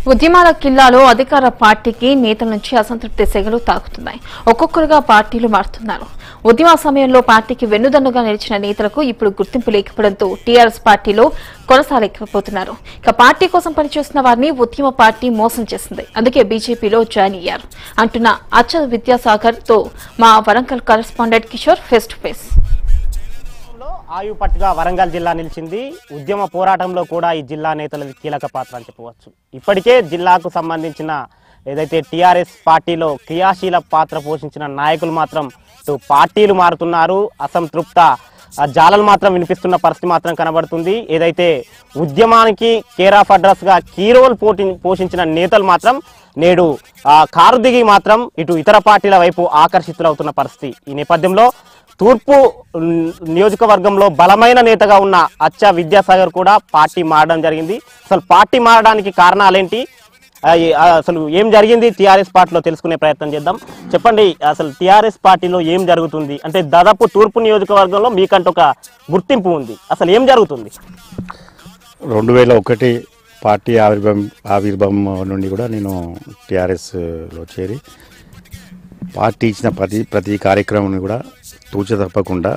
ఉద్యమాల కిల్లాలో అధికార పార్టీకి నేతల నుంచి అసంతృప్తి సెగలు తాకుతున్నాయి ఒక్కొక్కరుగా పార్టీలు మారుతున్నారు ఉద్యమ సమయంలో పార్టీకి వెన్నుదన్నుగా నిలిచిన నేతలకు ఇప్పుడు గుర్తింపు లేకపోవడంతో టీఆర్ఎస్ పార్టీలో కొనసాగలేకపోతున్నారు ఇక పార్టీ కోసం పనిచేస్తున్న వారిని ఉద్యమ పార్టీ మోసం చేసింది అందుకే బీజేపీలో జాయిన్ అయ్యారు అంటున్న అచల్ విద్యాసాగర్ తో మా Warangal correspondent Kishore face to face లో ఆయు పట్టుగా వరంగల్ జిల్లా నిలిచింది ఉద్యమ పోరాటంలో కూడా ఈ జిల్లా నేతలది కీలక పాత్ర అని చెప్పవచ్చు ఇప్పటికే జిల్లాకు సంబంధించిన ఏదైతే టీఆర్ఎస్ పార్టీలో క్రియాశీల పాత్ర పోషించిన నాయకులు మాత్రం ఇటు పార్టీలు మారుతున్నారు అసంతృప్త ఆ, జాలలు మాత్రం వినిపిస్తున్న పరిస్థితి మాత్రం కనబడుతుంది ఏదైతే ఉద్యమానికి కేర్ ఆఫ్ అడ్రస్ గా కీ రోల్ పోటీ పోషించిన నేతలు మాత్రం నేడు ఆ, కారు దిగి మాత్రం ఇటు ఇతర పార్టీల వైపు ఆకర్షితులవుతున్న పరిస్థితి ఈ నేపథ్యంలో తూర్పు న్- నియోజకవర్గంలో బలమైన నేతగా ఉన్న అచ్చ విద్యాసాగర్ కూడా పార్టీ మారడం జరిగింది అసలు పార్టీ మారడానికి కారణాలేంటి ఆ, ఈ- ఆ, అసలు ఏం జరిగింది టీఆర్ఎస్ పార్టీలో తెలుసుకునే ప్రయత్నం చేద్దాం చెప్పండి అసలు టీఆర్ఎస్ పార్టీలో ఏం జరుగుతుంది అంటే దాదాపు తూర్పు నియోజకవర్గంలో మీకంటూ ఒక గుర్తింపు ఉంది అసలు ఏం జరుగుతుంది రెండు వేల ఒకటి పార్టీ ఆవిర్భావం ఆవిర్భావం నుండి కూడా నేను టీఆర్ఎస్లో చేరి పార్టీ ఇచ్చిన ప్రతి ప్రతి కార్యక్రమాన్ని కూడా తూచ తప్పకుండా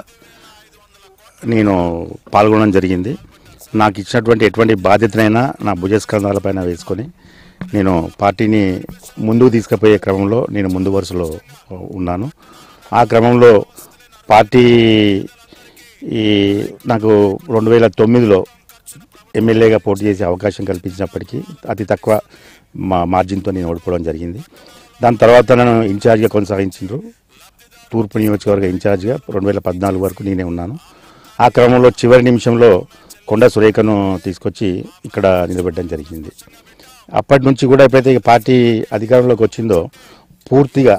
నేను పాల్గొనడం జరిగింది నాకు ఇచ్చినటువంటి ఎటువంటి బాధ్యతనైనా నా భుజస్కంధాలపైన వేసుకొని నేను పార్టీని ముందుకు తీసుకుపోయే క్రమంలో నేను ముందు వరుసలో ఉన్నాను ఆ క్రమంలో పార్టీ ఈ నాకు రెండు వేల తొమ్మిదిలో ఎమ్మెల్యేగా పోటీ చేసే అవకాశం కల్పించినప్పటికీ అతి తక్కువ మా మార్జిన్తో నేను ఓడిపోవడం జరిగింది దాని తర్వాత నన్ను ఇన్ఛార్జ్గా కొనసాగించారు తూర్పు నియోజకవర్గ ఇన్ఛార్జ్గా రెండు వేల పద్నాలుగు వరకు నేనే ఉన్నాను ఆ క్రమంలో చివరి నిమిషంలో కొండ సురేఖను తీసుకొచ్చి ఇక్కడ నిలబెట్టడం జరిగింది అప్పటి నుంచి కూడా ఎప్పుడైతే ఈ పార్టీ అధికారంలోకి వచ్చిందో పూర్తిగా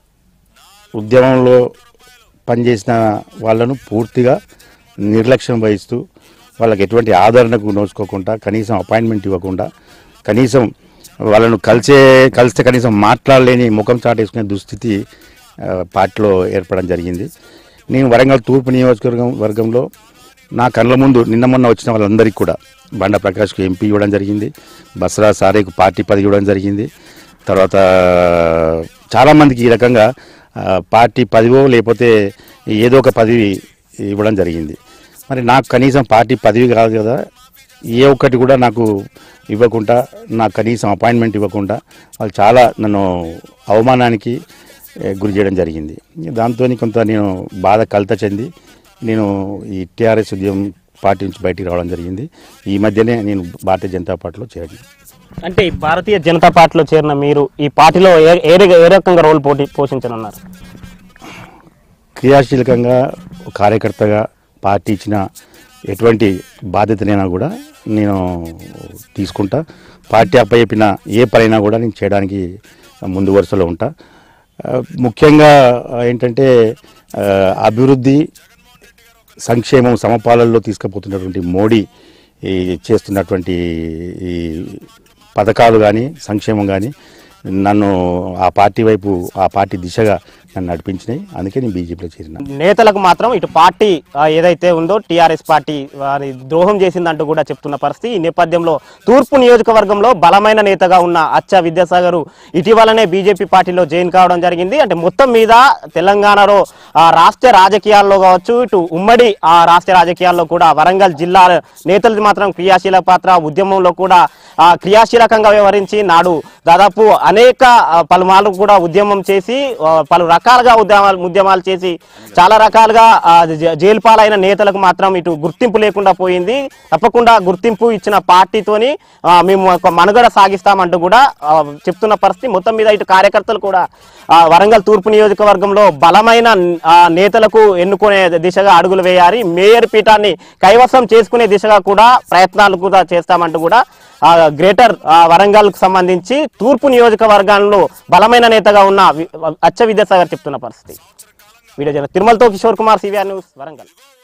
ఉద్యమంలో పనిచేసిన వాళ్ళను పూర్తిగా నిర్లక్ష్యం వహిస్తూ వాళ్ళకి ఎటువంటి ఆదరణకు నోచుకోకుండా కనీసం అపాయింట్మెంట్ ఇవ్వకుండా కనీసం వాళ్ళను కలిసే కలిస్తే కనీసం మాట్లాడలేని ముఖం చాటేసుకునే దుస్థితి ఆ, పార్టీలో ఏర్పడడం జరిగింది నేను వరంగల్ తూర్పు నియోజకవర్గం వర్గంలో నా కళ్ళ ముందు నిన్న మొన్న వచ్చిన వాళ్ళందరికీ కూడా బండ ప్రకాష్కు ఎంపీ ఇవ్వడం జరిగింది బసరా సారేకు పార్టీ పదవి ఇవ్వడం జరిగింది తర్వాత చాలామందికి ఈ రకంగా ఆ, పార్టీ పదవో లేకపోతే ఏదో ఒక పదవి ఇవ్వడం జరిగింది మరి నాకు కనీసం పార్టీ పదవి కాదు కదా ఏ ఒక్కటి కూడా నాకు ఇవ్వకుండా నాకు కనీసం అపాయింట్మెంట్ ఇవ్వకుండా వాళ్ళు చాలా నన్ను అవమానానికి ఏ, గురి చేయడం జరిగింది దాంతో కొంత నేను బాధ కలత చెంది నేను ఈ టీఆర్ఎస్ ఉద్యమం పార్టీ నుంచి బయటికి రావడం జరిగింది ఈ మధ్యనే నేను భారతీయ జనతా పార్టీలో చేరాను అంటే ఈ భారతీయ జనతా పార్టీలో చేరిన మీరు ఈ పార్టీలో ఏ ఏ రక- ఏ రకంగా రోల్ పోటీ పోషించనున్నారు క్రియాశీలకంగా ఒక కార్యకర్తగా పార్టీ ఇచ్చిన ఎటువంటి బాధ్యతనైనా కూడా నేను తీసుకుంటా పార్టీ అప్పచెప్పిన ఏ పనైనా కూడా నేను చేయడానికి ముందు వరుసలో ఉంటా ఆ, ముఖ్యంగా ఆ, ఏంటంటే ఆ, అభివృద్ధి సంక్షేమం సమపాలనలో తీసుకుపోతున్నటువంటి మోడీ ఈ చేస్తున్నటువంటి ఈ పథకాలు కానీ సంక్షేమం కానీ నన్ను ఆ పార్టీ వైపు ఆ పార్టీ దిశగా నన్ను నడిపించినాయి అందుకే నేను బీజేపీలో చేరిన నేతలకు మాత్రం ఇటు పార్టీ ఆ, ఏదైతే ఉందో టీఆర్ఎస్ పార్టీ వారి ద్రోహం చేసిందంటూ కూడా చెప్తున్న పరిస్థితి ఈ నేపథ్యంలో తూర్పు నియోజకవర్గంలో బలమైన నేతగా ఉన్న అచ్చ విద్యాసాగర్ ఇటీవలనే బీజేపీ పార్టీలో జాయిన్ కావడం జరిగింది అంటే మొత్తం మీద తెలంగాణలో ఆ, రాష్ట్ర రాజకీయాల్లో కావచ్చు ఇటు ఉమ్మడి ఆ రాష్ట్ర రాజకీయాల్లో కూడా వరంగల్ జిల్లా నేతలది మాత్రం క్రియాశీల పాత్ర ఉద్యమంలో కూడా ఆ, క్రియాశీలకంగా వ్యవహరించి నాడు దాదాపు అనేక ఆ, పలుమార్లు కూడా ఉద్యమం చేసి ఆ, పలు రకాలుగా ఉద్యమాలు ఉద్యమాలు చేసి చాలా రకాలుగా ఆ, జ- జైలు పాలైన నేతలకు మాత్రం ఇటు గుర్తింపు లేకుండా పోయింది తప్పకుండా గుర్తింపు ఇచ్చిన పార్టీతోని ఆ, మేము ఒక మనుగడ సాగిస్తామంటూ కూడా ఆ, చెప్తున్న పరిస్థితి మొత్తం మీద ఇటు కార్యకర్తలు కూడా ఆ, వరంగల్ తూర్పు నియోజకవర్గంలో బలమైన ఆ, నేతలకు ఎన్నుకునే దిశగా అడుగులు వేయాలి మేయర్ పీఠాన్ని కైవసం చేసుకునే దిశగా కూడా ప్రయత్నాలు కూడా చేస్తామంటూ కూడా ఆ, గ్రేటర్ ఆ, వరంగల్కు సంబంధించి తూర్పు నియోజకవర్గాల్లో బలమైన నేతగా ఉన్న వి- అచ్చ విద్యాసాగర్ చెప్తున్న పరిస్థితి వీడియో జన తిరుమలతో కిషోర్ కుమార్ సివిఆర్ న్యూస్ వరంగల్